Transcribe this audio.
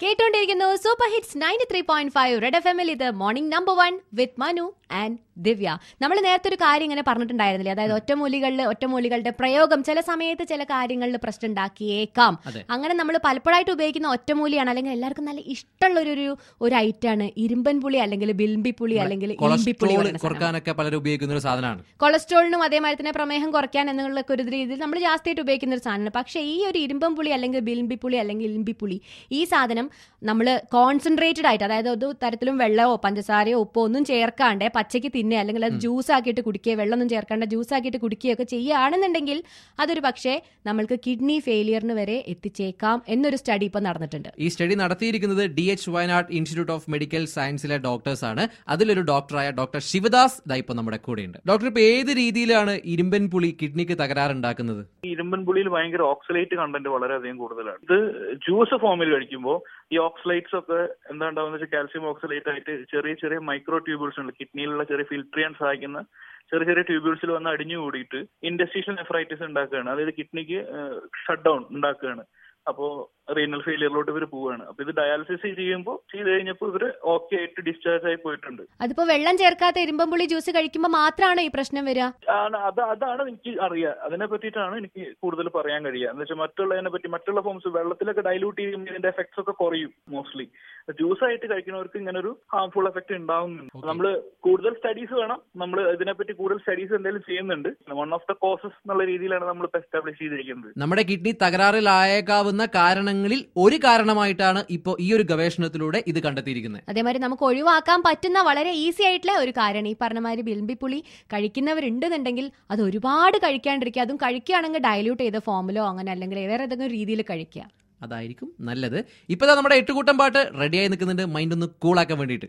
കേട്ടോണ്ടിരിക്കുന്നു super hits ninety three point five red F എമ്മിൽ ഇത് morning number one with Manu and Divya നമ്മൾ നേരത്തെ ഒരു കാര്യം ഇങ്ങനെ പറഞ്ഞിട്ടുണ്ടായിരുന്നില്ലേ അതായത് ഒറ്റമൂലികളിൽ ഒറ്റമൂലികളുടെ പ്രയോഗം ചില സമയത്ത് ചില കാര്യങ്ങളിൽ പ്രശ്നം ഉണ്ടാക്കിയേക്കാം അതെ. അങ്ങനെ നമ്മൾ പലപ്പോഴായിട്ട് ഉപയോഗിക്കുന്ന ഒറ്റമൂലിയാണ് അല്ലെങ്കിൽ എല്ലാവർക്കും നല്ല ഇഷ്ടമുള്ള ഒരു ഒരു ഒരു ഐറ്റാണ് ഇരുമ്പൻ പുളി അല്ലെങ്കിൽ ബിൽബി പുളി അല്ലെങ്കിൽ ഇലിമ്പിപ്പുളി കൊളസ്ട്രോൾ പറയുന്ന സാധനം. കുറക്കാനൊക്കെ പലരും ഉപയോഗിക്കുന്ന ഒരു സാധനമാണ് കൊളസ്ട്രോളിനും അതേമാതിരി തന്നെ പ്രമേഹം കുറയ്ക്കാൻ എന്നുള്ള ഒരു രീതിയിൽ നമ്മൾ ജാസ്തിയായിട്ട് ഉപയോഗിക്കുന്ന ഒരു സാധനമാണ് പക്ഷേ ഈ ഒരു ഇരുമ്പം പുളി അല്ലെങ്കിൽ ബിലിമ്പി പുളി അല്ലെങ്കിൽ ഇലിമ്പിപ്പുളി ഈ സാധനം നമ്മൾ കോൺസെൻട്രേറ്റഡ് ആയിട്ട് അതായത് ഒരു തരത്തിലും വെള്ളമോ പഞ്ചസാരയോ ഉപ്പോ ഒന്നും ചേർക്കാണ്ട് പച്ചയ്ക്ക് തിന്നുക അല്ലെങ്കിൽ അത് ജ്യൂസ് ആക്കിയിട്ട് കുടിക്കുക വെള്ളമൊന്നും ചേർക്കാണ്ട് ജ്യൂസ് ആക്കിയിട്ട് കുടിക്കുകയൊക്കെ ചെയ്യുകയാണെന്നുണ്ടെങ്കിൽ അതൊരു പക്ഷേ നമ്മൾക്ക് കിഡ്നി ഫെയിലിയറിന് വരെ എത്തിച്ചേക്കാം എന്നൊരു സ്റ്റഡി ഇപ്പം നടന്നിട്ടുണ്ട് ഈ സ്റ്റഡി നടത്തിയിരിക്കുന്നത് D H Wayanad institute of medical സയൻസിലെ ഡോക്ടേഴ്സ് ആണ് അതിലൊരു ഡോക്ടറായ ഡോക്ടർ ശിവദാസ് ദാ ഇപ്പൊ നമ്മുടെ കൂടെയുണ്ട് ഡോക്ടർ ഇപ്പൊ ഏത് രീതിയിലാണ് ഇരുമ്പൻ പുളി കിഡ്നിക്ക് തകരാറുണ്ടാക്കുന്നത് ഈ ഇരുമ്പൻ പുളിയിൽ ഭയങ്കര ഓക്സലേറ്റ് കണ്ടന്റ് വളരെയധികം കൂടുതലാണ് ഇത് ജ്യൂസ് ഫോമിൽ കഴിക്കുമ്പോൾ ഈ ഓക്സലൈറ്റ്സ് ഒക്കെ എന്താ ഉണ്ടാവുന്ന വെച്ചാൽ കാൽസ്യം ഓക്സലേറ്റ് ആയിട്ട് ചെറിയ ചെറിയ മൈക്രോ ട്യൂബിൾസ് ഉണ്ട് കിഡ്നിയിലുള്ള ചെറിയ ഫിൽറ്റർ ചെയ്യാൻ സഹായിക്കുന്ന ചെറിയ ചെറിയ ട്യൂബിൾസിൽ വന്ന് അടിഞ്ഞു കൂടിയിട്ട് ഇൻഡസ്ട്രീഷ്യൽ നെഫ്രൈറ്റിസ് ഉണ്ടാക്കുകയാണ് അതായത് കിഡ്നിക്ക് ഷട്ട് ഡൗൺ ഉണ്ടാക്കുകയാണ് അപ്പോ റീനൽ ഫെയിലിയറിലോട്ട് ഇവർ പോവുകയാണ് അപ്പൊ ഇത് ഡയാലിസിസ് ചെയ്യുമ്പോൾ ചെയ്ത് കഴിഞ്ഞപ്പോൾ ഇവര് ഓക്കെ ആയിട്ട് ഡിസ്ചാർജ് ആയി പോയിട്ടുണ്ട് അതിപ്പോ വെള്ളം ചേർക്കാത്ത ഇരുമ്പം പുളി ജ്യൂസ് കഴിക്കുമ്പോൾ മാത്രമാണോ ഈ പ്രശ്നം വരിക ആണ് അത് അതാണ് എനിക്ക് അറിയാം അതിനെ പറ്റിയിട്ടാണ് എനിക്ക് കൂടുതൽ പറയാൻ കഴിയുക എന്ന് വെച്ചാൽ മറ്റുള്ളതിനെ പറ്റി മറ്റുള്ള ഫോംസ് വെള്ളത്തിലൊക്കെ ഡൈലൂട്ട് ചെയ്യുമ്പോൾ ഇതിന്റെ എഫക്ട്സ് ഒക്കെ കുറയും മോസ്റ്റ്ലി ജ്യൂസ് ആയിട്ട് കഴിക്കുന്നവർക്ക് ഇങ്ങനെ ഒരു ഹാർംഫുൾ എഫക്ട് ഉണ്ടാവുന്നുണ്ട് Okay. നമ്മൾ കൂടുതൽ സ്റ്റഡീസ് വേണം നമ്മൾ ഇതിനെപ്പറ്റി കൂടുതൽ സ്റ്റഡീസ് എന്തെങ്കിലും ചെയ്യുന്നുണ്ട് വൺ ഓഫ് ദ കോസസ് എന്നുള്ള രീതിയിലാണ് നമ്മൾ ഇപ്പൊ എസ്റ്റാബ്ലിഷ് ചെയ്തിരിക്കുന്നത് നമ്മുടെ കിഡ്നി തകരാറിലായേക്കാവുന്ന കാരണങ്ങളിൽ ഒരു കാരണമായിട്ടാണ് ഇപ്പോൾ ഈ ഒരു ഗവേഷണത്തിലൂടെ ഇത് കണ്ടെത്തിയിരിക്കുന്നത് അതേമാതിരി നമുക്ക് ഒഴിവാക്കാൻ പറ്റുന്ന വളരെ ഈസി ആയിട്ടുള്ള ഒരു കാര്യമാണ് ഈ പറഞ്ഞ മാതിരി ബിൽമ്പിപ്പുളി കഴിക്കുന്നവരുണ്ടെന്നുണ്ടെങ്കിൽ അത് ഒരുപാട് കഴിക്കാണ്ടിരിക്കുക അതും കഴിക്കുകയാണെങ്കിൽ ഡയല്യൂട്ട് ചെയ്ത ഫോമിലോ അങ്ങനെ അല്ലെങ്കിൽ വേറെ ഏതെങ്കിലും രീതിയിൽ കഴിക്കുക അതായിരിക്കും നല്ലത് ഇപ്പൊ ദാ നമ്മുടെ എട്ടുകൂട്ടം പാട്ട് റെഡിയായി നിൽക്കുന്നുണ്ട് മൈൻഡ് ഒന്ന് കൂളാക്കാൻ വേണ്ടിയിട്ട്